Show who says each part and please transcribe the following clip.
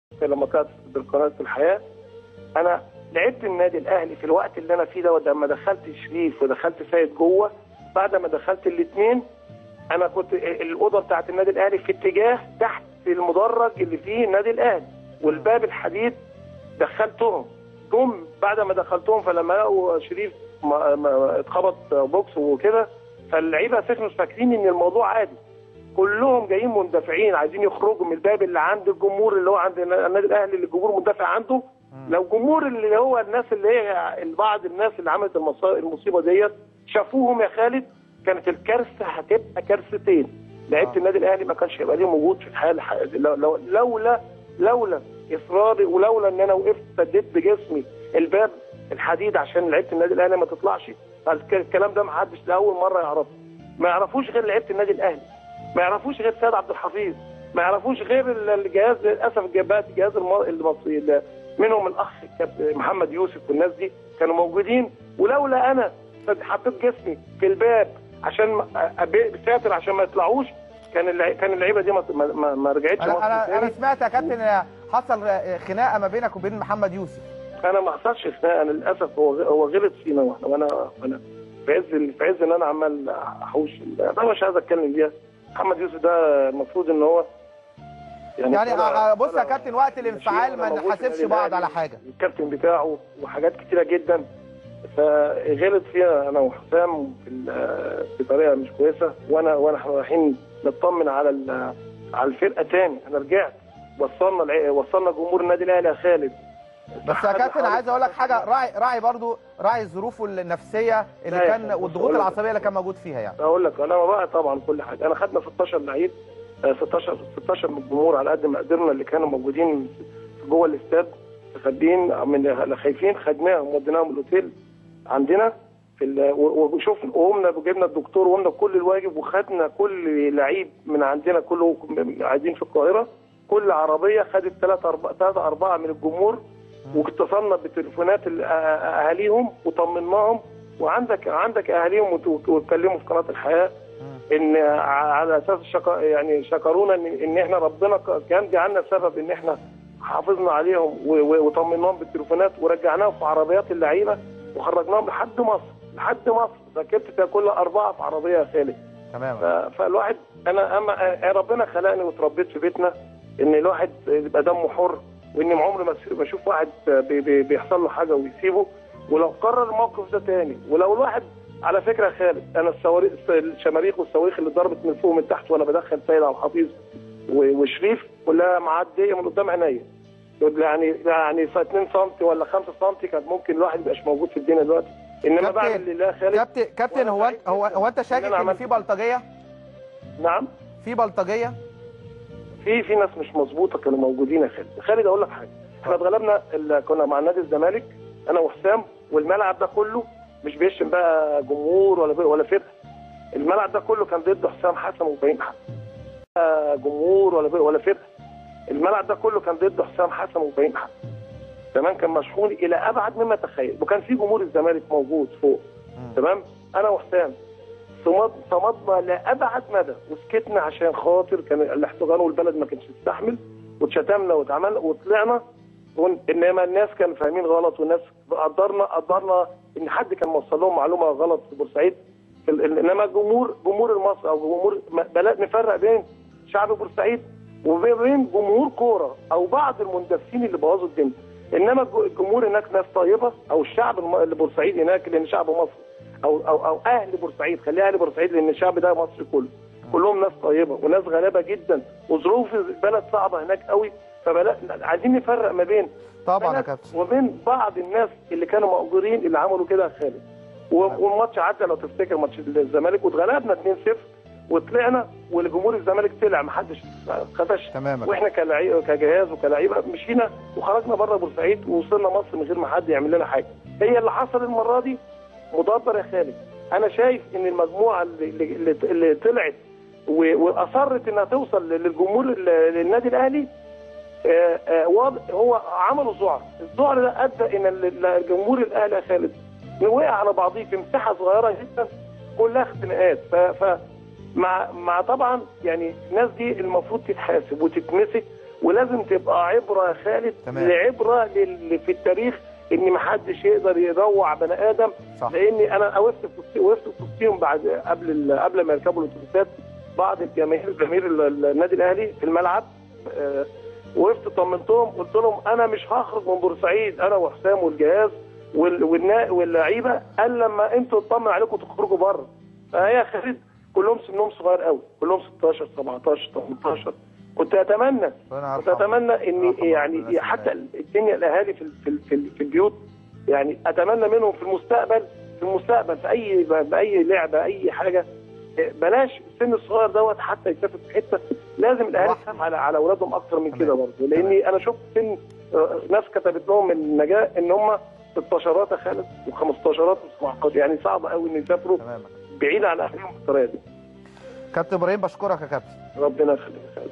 Speaker 1: لما كانت بالقناه الحياه انا لعبت النادي الاهلي في الوقت اللي انا فيه دوت لما دخلت شريف ودخلت سيد جوه بعد ما دخلت الاثنين انا كنت الاوضه بتاعت النادي الاهلي في اتجاه تحت المدرج اللي فيه النادي الاهلي والباب الحديد دخلتهم جم بعد ما دخلتهم فلما لقوا شريف ما- ما- اتخبط بوكس وكده فاللعيبه اساسا مش فاكرين ان الموضوع عادي كلهم جايين مندفعين عايزين يخرجوا من الباب اللي عند الجمهور اللي هو عند النادي الاهلي اللي الجمهور مندفع عنده لو جمهور اللي هو الناس اللي هي بعض الناس اللي عملت المصا- المصيبه ديت شافوهم يا خالد كانت الكارثه هتبقى كارثتين لعيبه
Speaker 2: آه.
Speaker 1: النادي الاهلي ما كانش هيبقى ليهم وجود في الحياه الح- لو- لو- لولا لولا اصراري ولولا ان انا وقفت سديت بجسمي الباب الحديد عشان لعيبه النادي الاهلي ما تطلعش فالك- الكلام ده ما حدش لاول مره يعرفه ما يعرفوش غير لعيبه النادي الاهلي ما يعرفوش غير سيد عبد الحفيظ ما يعرفوش غير ال- الجهاز للاسف الجبهات الجهاز الم- المصري ال- منهم الاخ كاب- محمد يوسف والناس دي كانوا موجودين ولولا انا حطيت جسمي في الباب عشان ما- أبي- ساتر عشان ما يطلعوش كان اللع- كان اللعيبه دي ما, ما, ما- ما رجعتش مصر
Speaker 2: انا انا
Speaker 1: تاني.
Speaker 2: انا سمعت يا كابتن إن حصل خناقه ما بينك وبين محمد يوسف
Speaker 1: انا ما حصلش خناقه انا للاسف هو هو غلط فينا واحنا وانا وانا في عز في عز ان انا عمال احوش انا مش عايز اتكلم فيها محمد يوسف ده المفروض ان هو
Speaker 2: يعني
Speaker 1: طلع-
Speaker 2: آه، بص يا
Speaker 1: طلع
Speaker 2: كابتن وقت الانفعال
Speaker 1: ماشي،
Speaker 2: ما
Speaker 1: أنا موجود في
Speaker 2: نحاسبش
Speaker 1: النادي
Speaker 2: بعض
Speaker 1: الأهلي،
Speaker 2: على حاجه
Speaker 1: الكابتن بتاعه وحاجات كتيره جدا فغلط فيها انا وحسام في ال- بطريقه مش كويسه وانا وانا إحنا رايحين نطمن على ال- على الفرقه تاني انا رجعت وصلنا الع- وصلنا جمهور النادي الاهلي يا خالد
Speaker 2: بس يا كابتن عايز اقول لك حاجه راعي راعي برضو راعي ظروفه النفسيه اللي
Speaker 1: لا يا
Speaker 2: كان
Speaker 1: كابتن،
Speaker 2: والضغوط
Speaker 1: بقول لك.
Speaker 2: العصبيه اللي كان موجود فيها يعني
Speaker 1: اقول لك انا بقى طبعا كل حاجه انا خدنا 16 لعيب آه، 16 16 من الجمهور على قد ما قدرنا اللي كانوا موجودين في جوه الاستاد خابين من اللي خايفين خدناهم وديناهم الاوتيل عندنا في ال- و- وشوفنا وقمنا وجبنا الدكتور وقمنا بكل الواجب وخدنا كل لعيب من عندنا كله قاعدين في القاهره كل عربيه خدت ثلاثة أربعة ثلاثة أربعة من الجمهور واتصلنا بتليفونات ال- آه- اهاليهم وطمناهم وعندك عندك اهاليهم وت- واتكلموا في قناه الحياه ان ع- على اساس شكا يعني شكرونا ان ان احنا ربنا ك- كان جعلنا سبب ان احنا حافظنا عليهم و- و- وطمناهم بالتليفونات ورجعناهم في عربيات اللعيبه وخرجناهم لحد مصر لحد مصر ركبت فيها كل اربعه في عربيه يا خالد
Speaker 2: تمام
Speaker 1: ف- فالواحد انا اما آه، ربنا خلقني واتربيت في بيتنا ان الواحد يبقى دمه حر وان عمري ما أس- ما اشوف واحد بي- بي- بيحصل له حاجه ويسيبه ولو قرر الموقف ده تاني ولو الواحد على فكره يا خالد انا الصواريخ الشماريخ والصواريخ اللي ضربت من فوق ومن تحت وانا بدخل سيد عبد الحفيظ و- وشريف كلها معديه من قدام عينيا يعني يعني في 2 سم ولا 5 سم كان ممكن الواحد ما يبقاش موجود في الدنيا دلوقتي انما
Speaker 2: كابتن-
Speaker 1: بعمل لله خالد
Speaker 2: كابتن كابتن
Speaker 1: وأنا
Speaker 2: هو
Speaker 1: سعيد
Speaker 2: هو
Speaker 1: جداً
Speaker 2: هو انت
Speaker 1: إن
Speaker 2: شاكك
Speaker 1: أنا
Speaker 2: ان
Speaker 1: عملت
Speaker 2: في بلطجيه
Speaker 1: نعم
Speaker 2: في بلطجيه
Speaker 1: في في ناس مش مظبوطه كانوا موجودين يا خالد خالد اقول لك حاجه احنا اتغلبنا ال- كنا مع نادي الزمالك انا وحسام والملعب ده كله مش بيشتم بقى جمهور ولا ولا فرقه الملعب ده كله كان ضد حسام حسن وابراهيم حسن آه، جمهور ولا ولا فرقه الملعب ده كله كان ضد حسام حسن وابراهيم حسن تمام كان مشحون الى ابعد مما تخيل وكان في جمهور الزمالك موجود فوق تمام انا وحسام صمد صمدنا لابعد مدى وسكتنا عشان خاطر كان الاحتضان والبلد ما كانش تستحمل واتشتمنا واتعملنا وطلعنا ون- انما الناس كانوا فاهمين غلط والناس قدرنا قدرنا ان حد كان موصل لهم معلومه غلط في بورسعيد ال- ال- انما جمهور جمهور المصري او جمهور ما- بلا نفرق بين شعب بورسعيد وبين جمهور كوره او بعض المندسين اللي بوظوا الدنيا انما الج- الجمهور هناك ناس طيبه او الشعب الم- اللي بورسعيد هناك لان شعب مصر او او او اهل بورسعيد خليها اهل بورسعيد لان الشعب ده مصر كله كلهم ناس طيبه وناس غلابه جدا وظروف البلد صعبه هناك قوي فبلا عايزين نفرق ما بين
Speaker 2: طبعا يا
Speaker 1: بلد
Speaker 2: كابتن
Speaker 1: وبين بعض الناس اللي كانوا مأجورين اللي عملوا كده يا خالد و- والماتش عدى لو تفتكر ماتش الزمالك واتغلبنا 2-0 وطلعنا والجمهور الزمالك طلع ما حدش خدش
Speaker 2: تمام يا
Speaker 1: واحنا كلاعب كجهاز وكلاعيبه مشينا وخرجنا بره بورسعيد ووصلنا مصر من غير ما حد يعمل لنا حاجه هي اللي حصل المره دي مدبر يا خالد انا شايف ان المجموعه اللي, اللي, اللي طلعت و- واصرت انها توصل للجمهور ال- للنادي الاهلي آه، آه، واضح هو عملوا ذعر الذعر ده ادى ان ال- الجمهور الاهلي يا خالد وقع على بعضيه في مساحه صغيره جدا كلها اختناقات ف, ف مع مع طبعا يعني الناس دي المفروض تتحاسب وتتمسك ولازم تبقى عبره يا خالد
Speaker 2: تمام.
Speaker 1: لعبره لل- في التاريخ ان ما حدش يقدر يروع بني ادم
Speaker 2: صح
Speaker 1: لاني انا وقفت في وسط- وقفت في وسطهم بعد قبل ال- قبل ما يركبوا الاتوبيسات بعض الجماهير جماهير ال- ال- النادي الاهلي في الملعب آه، وقفت طمنتهم قلت لهم انا مش هخرج من بورسعيد انا وحسام والجهاز وال- والنا- واللعيبه الا لما انتوا تطمن عليكم تخرجوا بره فهي يا خالد كلهم سنهم صغير قوي كلهم 16 17 18 كنت اتمنى
Speaker 2: ربنا
Speaker 1: كنت
Speaker 2: يرحمه.
Speaker 1: اتمنى ان
Speaker 2: يرحم ربنا
Speaker 1: يعني
Speaker 2: الناس
Speaker 1: حتى
Speaker 2: اللي
Speaker 1: الدنيا الاهالي في في في, في البيوت يعني اتمنى منهم في المستقبل في المستقبل في اي باي لعبه اي حاجه بلاش السن الصغير دوت حتى يسافر في حته لازم الاهالي
Speaker 2: لوحده.
Speaker 1: تخاف على على اولادهم اكتر من
Speaker 2: تمام.
Speaker 1: كده برضه لاني انا شفت سن آه، ناس كتبت لهم من النجاه ان هم 16 يا خالد و15 و17 يعني صعب قوي ان يسافروا
Speaker 2: تمام
Speaker 1: بعيد عن اهلهم بالطريقه دي
Speaker 2: كابتن ابراهيم بشكرك يا كابتن
Speaker 1: ربنا يخليك